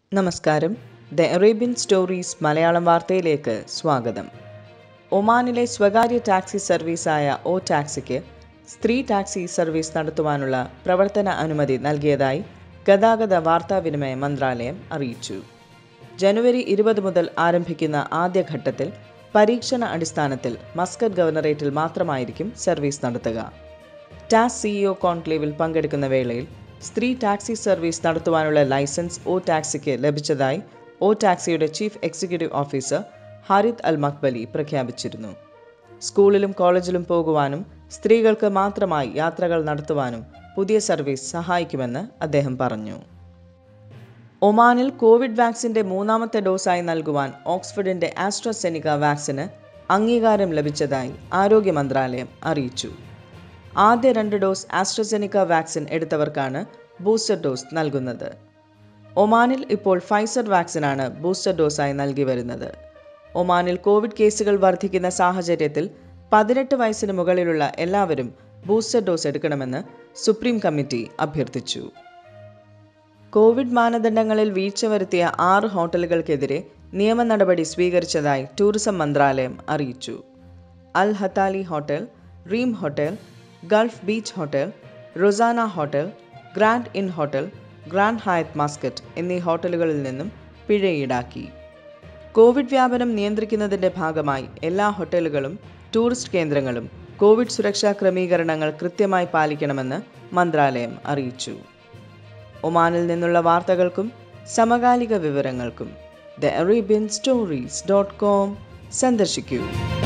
നമസ്കാരം the Arabian stories Malayalam വാർത്തയിലേക്ക് സ്വാഗതം ഒമാനിലെ സ്വകാര്യ ടാക്സി സർവീസായ ഒ ടാക്സിക്ക് സ്ത്രീ ടാക്സി സർവീസ് നടത്തുവാനുള്ള പ്രവർത്തന അനുമതി നൽകിയതായി ഗതാഗത വാർത്താവിനിമയ മന്ത്രാലയം അറിയിച്ചു ജനുവരി ഇരുപത് മുതൽ ആരംഭിക്കുന്ന ആദ്യഘട്ടത്തിൽ പരീക്ഷണ അടിസ്ഥാനത്തിൽ മസ്കറ്റ് ഗവർണറേറ്റിൽ മാത്രമായിരിക്കും സർവീസ് നടത്തുക ടാസ് സിഇഒ കോൺക്ലേവിൽ പങ്കെടുക്കുന്ന വേളയിൽ സ്ത്രീ ടാക്സി സർവീസ് നടത്തുവാനുള്ള ലൈസൻസ് ഒ ടാക്സിക്ക് ലഭിച്ചതായി ഒ ടാക്സിയുടെ chief executive officer Harith Al Maqbali പ്രഖ്യാപിച്ചിരുന്നു സ്കൂളിലും കോളേജിലും പോകുവാനും സ്ത്രീകൾക്ക് മാത്രമായി യാത്രകൾ നടത്തുവാനും പുതിയ സർവീസ് സഹായിക്കുമെന്ന് അദ്ദേഹം പറഞ്ഞു ഒമാനിൽ കോവിഡ് വാക്സിന്റെ മൂന്നാമത്തെ ഡോസായി നൽകുവാൻ ഓക്സ്ഫോർഡിന്റെ ആസ്ട്രസെനിക വാക്സിന് അംഗീകാരം ലഭിച്ചതായി ആരോഗ്യ മന്ത്രാലയം അറിയിച്ചു ആദ്യ രണ്ട് ഡോസ് ആസ്ട്രസെനിക്ക വാക്സിൻ എടുത്തവർക്കാണ് ബൂസ്റ്റർ ഡോസ് നൽകുന്നത് ഒമാനിൽ ഇപ്പോൾ ഫൈസർ വാക്സിനാണ് ബൂസ്റ്റർ ഡോസായി നൽകി വരുന്നത് ഒമാനിൽ കോവിഡ് കേസുകൾ വർദ്ധിക്കുന്ന സാഹചര്യത്തിൽ പതിനെട്ട് വയസ്സിന് മുകളിലുള്ള എല്ലാവരും ബൂസ്റ്റർ ഡോസ് എടുക്കണമെന്ന് സുപ്രീം കമ്മിറ്റി അഭ്യർത്ഥിച്ചു കോവിഡ് മാനദണ്ഡങ്ങളിൽ വീഴ്ച വരുത്തിയ ആറ് ഹോട്ടലുകൾക്കെതിരെ നിയമ നടപടി സ്വീകരിച്ചതായി ടൂറിസം മന്ത്രാലയം അറിയിച്ചു Al Hattali Hotel Reem Hotel Gulf Beach Hotel Rosana Hotel Grand Inn Hotel Grand Hyatt Muscat എന്നീ ഹോട്ടലുകളിൽ നിന്നും പിഴ ഈടാക്കി കോവിഡ് വ്യാപനം നിയന്ത്രിക്കുന്നതിന്റെ ഭാഗമായി എല്ലാ ഹോട്ടലുകളും ടൂറിസ്റ്റ് കേന്ദ്രങ്ങളും കോവിഡ് സുരക്ഷാ ക്രമീകരണങ്ങൾ കൃത്യമായി പാലിക്കണമെന്ന് മന്ത്രാലയം അറിയിച്ചു ഒമാനിൽ നിന്നുള്ള വാർത്തകൾക്കും സമകാലിക വിവരങ്ങൾക്കും the Arabian Stories dot com സന്ദർശിക്കൂ